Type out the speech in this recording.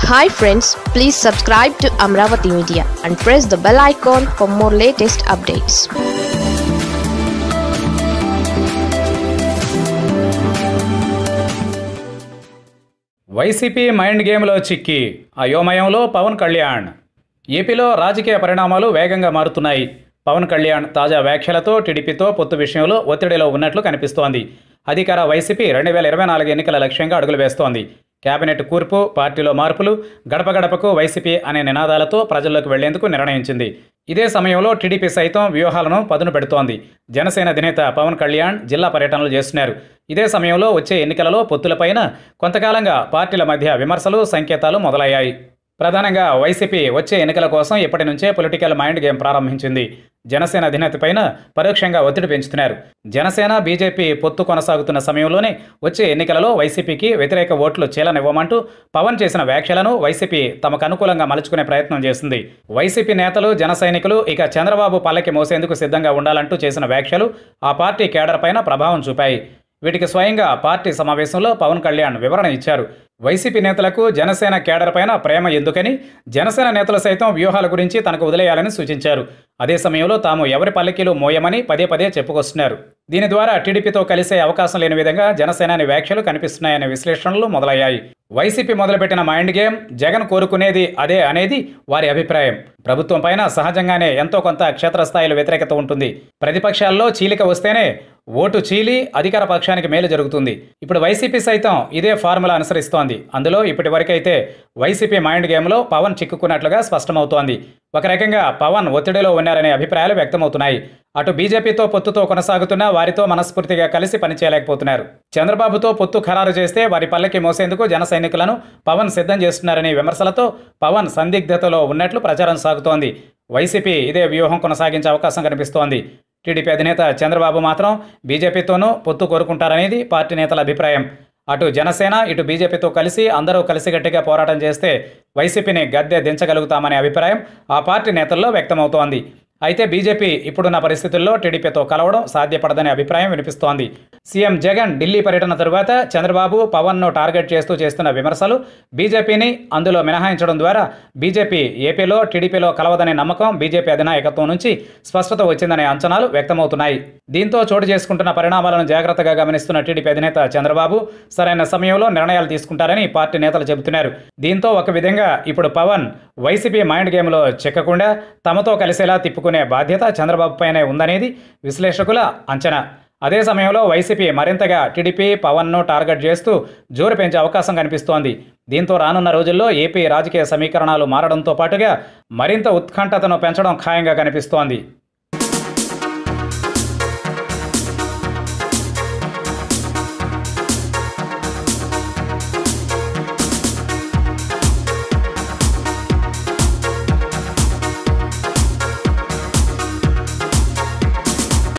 hi friends please subscribe to Amaravati media and press the bell icon for more latest updates YCP mind గేమ్లో చిక్కి అయోమయంలో పవన్ కళ్యాణ్ ఏపీలో రాజకీయ పరిణామాలు వేగంగా మారుతున్నాయి పవన్ కళ్యాణ్ తాజా వ్యాఖ్యలతో టీడీపీతో పొత్తు విషయంలో ఒత్తిడిలో ఉన్నట్లు కనిపిస్తోంది అధికార వైసీపీ రెండు వేల ఇరవై నాలుగు ఎన్నికల లక్ష్యంగా అడుగులు వేస్తోంది కేబినెట్ కూర్పు పార్టీలో మార్పులు గడప గడపకు వైసీపీ అనే నినాదాలతో ప్రజల్లోకి వెళ్లేందుకు నిర్ణయించింది ఇదే సమయంలో టీడీపీ సైతం వ్యూహాలను పదును పెడుతోంది జనసేన అధినేత పవన్ కళ్యాణ్ జిల్లా పర్యటనలు చేస్తున్నారు ఇదే సమయంలో వచ్చే ఎన్నికలలో పొత్తులపైన కొంతకాలంగా పార్టీల మధ్య విమర్శలు సంకేతాలు మొదలయ్యాయి ప్రధానంగా వైసీపీ వచ్చే ఎన్నికల కోసం ఇప్పటి నుంచే పొలిటికల్ మైండ్ గేమ్ ప్రారంభించింది జనసేన అధినేతపైన పరోక్షంగా ఒత్తిడి పెంచుతున్నారు జనసేన బీజేపీ పొత్తు కొనసాగుతున్న సమయంలోనే వచ్చే ఎన్నికలలో వైసీపీకి వ్యతిరేక ఓట్లు చీలనివ్వమంటూ పవన్ చేసిన వ్యాఖ్యలను వైసీపీ తమకు అనుకూలంగా మలుచుకునే ప్రయత్నం చేసింది వైసీపీ నేతలు జన సైనికులు ఇక చంద్రబాబు పల్లకి మోసేందుకు సిద్ధంగా ఉండాలంటూ చేసిన వ్యాఖ్యలు ఆ పార్టీ కేడర్ పైన ప్రభావం చూపాయి వీటికి స్వయంగా పార్టీ సమావేశంలో పవన్ కళ్యాణ్ వివరణ ఇచ్చారు వైసీపీ నేతలకు జనసేన కేడర్ పైన ప్రేమ ఎందుకని జనసేన నేతలు సైతం వ్యూహాల గురించి తనకు వదిలేయాలని సూచించారు అదే సమయంలో తాము ఎవరి పల్లకీలు మోయమని పదే పదే చెప్పుకొస్తున్నారు దీని ద్వారా టీడీపీతో కలిసే అవకాశం లేని విధంగా జనసేనాని వ్యాఖ్యలు కనిపిస్తున్నాయనే విశ్లేషణలు మొదలయ్యాయి వైసీపీ మొదలుపెట్టిన మైండ్ గేమ్ జగన్ కోరుకునేది అదే అనేది వారి అభిప్రాయం ప్రభుత్వం పైన సహజంగానే ఎంతో కొంత క్షేత్రస్థాయిలో వ్యతిరేకత ఉంటుంది ప్రతిపక్షాల్లో చీలిక వస్తేనే ఓటు చీలి అధికార పక్షానికి మేలు జరుగుతుంది ఇప్పుడు వైసీపీ సైతం ఇదే ఫార్ములా అనుసరిస్తోంది అందులో ఇప్పటి వరకైతే వైసీపీ మైండ్ గేమ్లో పవన్ చిక్కుకున్నట్లుగా స్పష్టమవుతోంది ఒక రకంగా పవన్ ఒత్తిడిలో ఉన్నారనే అభిప్రాయాలు వ్యక్తమవుతున్నాయి అటు బీజేపీతో పొత్తుతో కొనసాగుతున్న వారితో మనస్ఫూర్తిగా కలిసి పనిచేయలేకపోతున్నారు చంద్రబాబుతో పొత్తు ఖరారు చేస్తే వారి పల్లకి మోసేందుకు జన సైనికులను పవన్ సిద్ధం చేస్తున్నారనే విమర్శలతో పవన్ సందిగ్ధతలో ఉన్నట్లు ప్రచారం సాగుతోంది వైసీపీ ఇదే వ్యూహం కొనసాగించే అవకాశం కనిపిస్తోంది టీడీపీ అధినేత చంద్రబాబు మాత్రం బీజేపీతోనూ పొత్తు కోరుకుంటారనేది పార్టీ నేతల అభిప్రాయం అటు జనసేన ఇటు బీజేపీతో కలిసి అందరూ కలిసిగట్టిగా పోరాటం చేస్తే వైసీపీని గద్దె దించగలుగుతామనే అభిప్రాయం ఆ పార్టీ నేతల్లో వ్యక్తమవుతోంది అయితే బీజేపీ ఇప్పుడున్న పరిస్థితుల్లో టీడీపీతో కలవడం సాధ్యపడదనే అభిప్రాయం వినిపిస్తోంది సీఎం జగన్ ఢిల్లీ పర్యటన తరువాత చంద్రబాబు పవన్ను టార్గెట్ చేస్తూ చేస్తున్న విమర్శలు బీజేపీని అందులో మినహాయించడం ద్వారా బీజేపీ ఏపీలో టీడీపీలో కలవదనే నమ్మకం బీజేపీ అధినాయకత్వం నుంచి స్పష్టత వచ్చిందనే అంచనాలు వ్యక్తమవుతున్నాయి దీంతో చోటు చేసుకుంటున్న పరిణామాలను జాగ్రత్తగా గమనిస్తున్న టీడీపీ అధినేత చంద్రబాబు సరైన సమయంలో నిర్ణయాలు తీసుకుంటారని పార్టీ నేతలు చెబుతున్నారు దీంతో ఒక విధంగా ఇప్పుడు పవన్ వైసీపీ మైండ్ గేమ్లో చిక్కకుండా తమతో కలిసేలా తిప్పుకునే బాధ్యత చంద్రబాబు పైనే ఉందనేది విశ్లేషకుల అంచనా అదే సమయంలో వైసీపీ మరింతగా టీడీపీ పవన్ను టార్గెట్ చేస్తూ జోరు పెంచే అవకాశం కనిపిస్తోంది దీంతో రానున్న రోజుల్లో ఏపీ రాజకీయ సమీకరణాలు మారడంతో పాటుగా మరింత ఉత్కంఠతను పెంచడం ఖాయంగా కనిపిస్తోంది